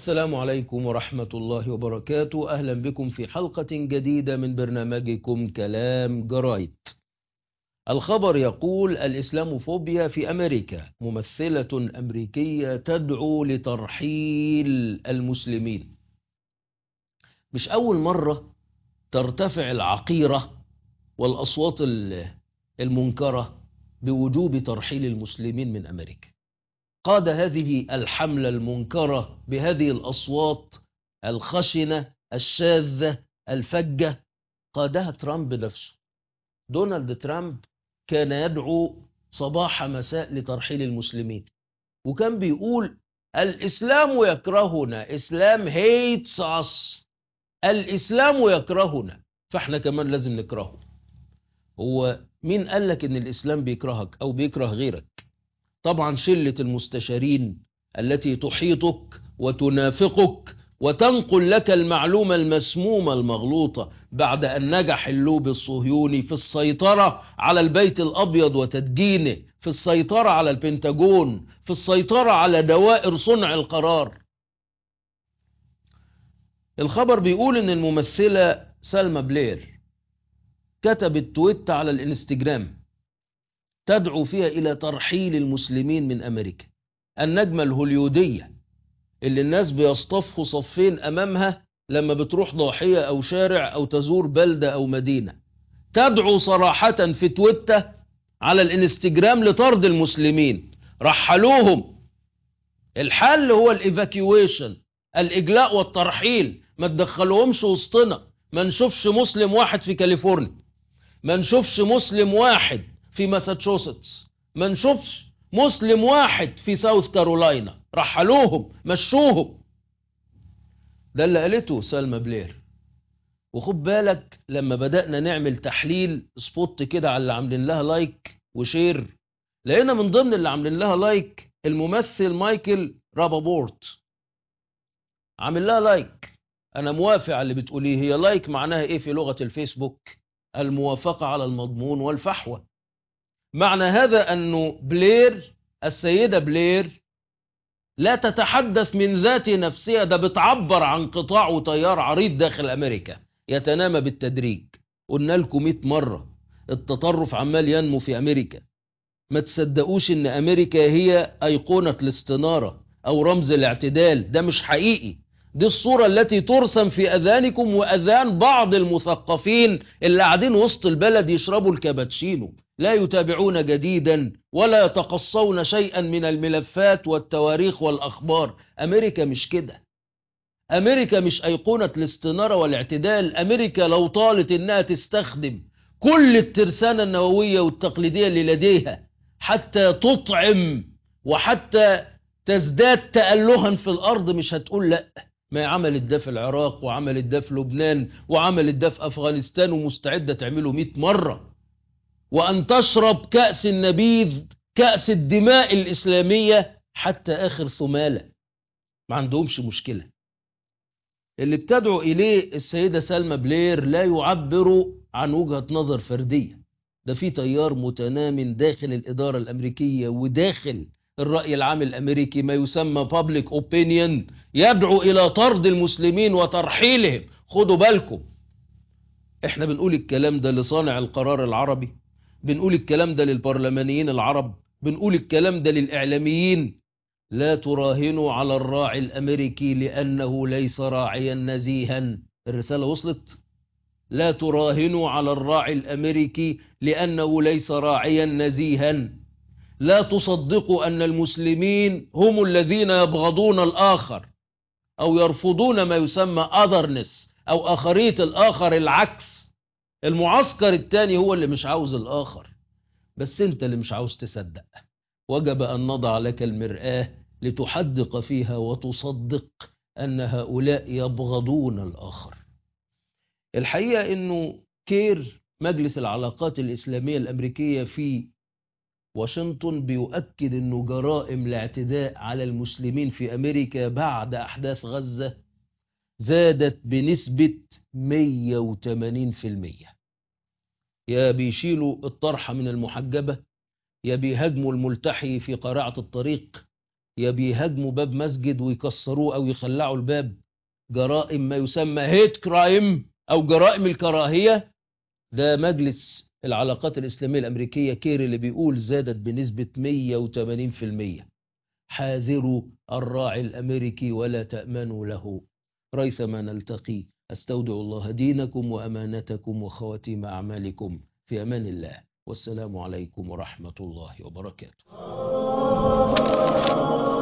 السلام عليكم ورحمة الله وبركاته أهلا بكم في حلقة جديدة من برنامجكم كلام جرايد الخبر يقول الإسلاموفوبيا في أمريكا ممثلة أمريكية تدعو لترحيل المسلمين مش أول مرة ترتفع العقيرة والأصوات المنكرة بوجوب ترحيل المسلمين من أمريكا قاد هذه الحملة المنكرة بهذه الأصوات الخشنة الشاذة الفجة قادها ترامب نفسه دونالد ترامب كان يدعو صباح مساء لترحيل المسلمين وكان بيقول الإسلام يكرهنا إسلام هيتس us الإسلام يكرهنا فاحنا كمان لازم نكرهه هو مين قال لك ان الإسلام بيكرهك أو بيكره غيرك طبعا شلة المستشارين التي تحيطك وتنافقك وتنقل لك المعلومة المسمومة المغلوطة بعد أن نجح اللوب الصهيوني في السيطرة على البيت الأبيض وتدجينه في السيطرة على البنتاجون في السيطرة على دوائر صنع القرار الخبر بيقول ان الممثلة سلمى بلير كتبت تويت على الانستجرام تدعو فيها إلى ترحيل المسلمين من أمريكا النجمة الهوليودية اللي الناس بيصطفوا صفين أمامها لما بتروح ضاحية أو شارع أو تزور بلدة أو مدينة تدعو صراحة في تويتة على الانستجرام لطرد المسلمين رحلوهم الحل هو الايفاكيويشن الإجلاء والترحيل ما تدخلوهمش وسطنا ما نشوفش مسلم واحد في كاليفورنيا ما نشوفش مسلم واحد في ماساتشوستس ما نشوفش مسلم واحد في ساوث كارولاينا رحلوهم مشوهم ده اللي قالته سلمى بلير وخد بالك لما بدأنا نعمل تحليل سبوت كده على اللي عاملين لها لايك وشير لقينا من ضمن اللي عاملين لها لايك الممثل مايكل رابابورت عامل لها لايك انا موافق على اللي بتقوليه هي لايك معناها ايه في لغة الفيسبوك الموافقة على المضمون والفحوى معنى هذا أنه بلير السيدة بلير لا تتحدث من ذات نفسها ده بتعبر عن قطاع وتيار عريض داخل أمريكا يتنامى بالتدريج قلنا لكم 100 مرة التطرف عمال ينمو في أمريكا ما تصدقوش ان أمريكا هي أيقونة الاستنارة أو رمز الاعتدال ده مش حقيقي دي الصورة التي ترسم في أذانكم وأذان بعض المثقفين اللي قاعدين وسط البلد يشربوا الكابتشينو لا يتابعون جديدا ولا يتقصون شيئا من الملفات والتواريخ والأخبار أمريكا مش كده أمريكا مش أيقونة الاستنارة والاعتدال أمريكا لو طالت إنها تستخدم كل الترسانة النووية والتقليدية اللي لديها حتى تطعم وحتى تزداد تألها في الأرض مش هتقول لأ ما عملت ده في العراق وعملت ده في لبنان وعملت ده في أفغانستان ومستعدة تعمله 100 مرة وأن تشرب كأس النبيذ كأس الدماء الإسلامية حتى آخر ثمالة ما عندهمش مشكلة اللي بتدعو إليه السيدة سلمى بلير لا يعبر عن وجهة نظر فردية ده في تيار متنام داخل الإدارة الأمريكية وداخل الرأي العام الأمريكي ما يسمى public opinion يدعو إلى طرد المسلمين وترحيلهم خدوا بالكم احنا بنقول الكلام ده لصانع القرار العربي بنقول الكلام ده للبرلمانيين العرب بنقول الكلام ده للإعلاميين لا تراهنوا على الراعي الأمريكي لأنه ليس راعيا نزيها الرسالة وصلت لا تراهنوا على الراعي الأمريكي لأنه ليس راعيا نزيها لا تصدقوا أن المسلمين هم الذين يبغضون الآخر أو يرفضون ما يسمى otherness أو آخرية الآخر العكس المعسكر الثاني هو اللي مش عاوز الآخر بس أنت اللي مش عاوز تصدق وجب أن نضع لك المرآة لتحدق فيها وتصدق أن هؤلاء يبغضون الآخر الحقيقة أنه كير مجلس العلاقات الإسلامية الأمريكية في واشنطن بيؤكد أنه جرائم الاعتداء على المسلمين في أمريكا بعد أحداث غزة زادت بنسبة 180% يا بيشيلوا الطرحة من المحجبة يا بيهاجموا الملتحي في قارعة الطريق يا بيهاجموا باب مسجد ويكسروه أو يخلعوا الباب جرائم ما يسمى هيت كرايم أو جرائم الكراهية ده مجلس العلاقات الإسلامية الأمريكية كير اللي بيقول زادت بنسبة 180% حاذروا الراعي الأمريكي ولا تأمنوا له ريثما نلتقي أستودع الله دينكم وأمانتكم وخواتيم أعمالكم في أمان الله والسلام عليكم ورحمة الله وبركاته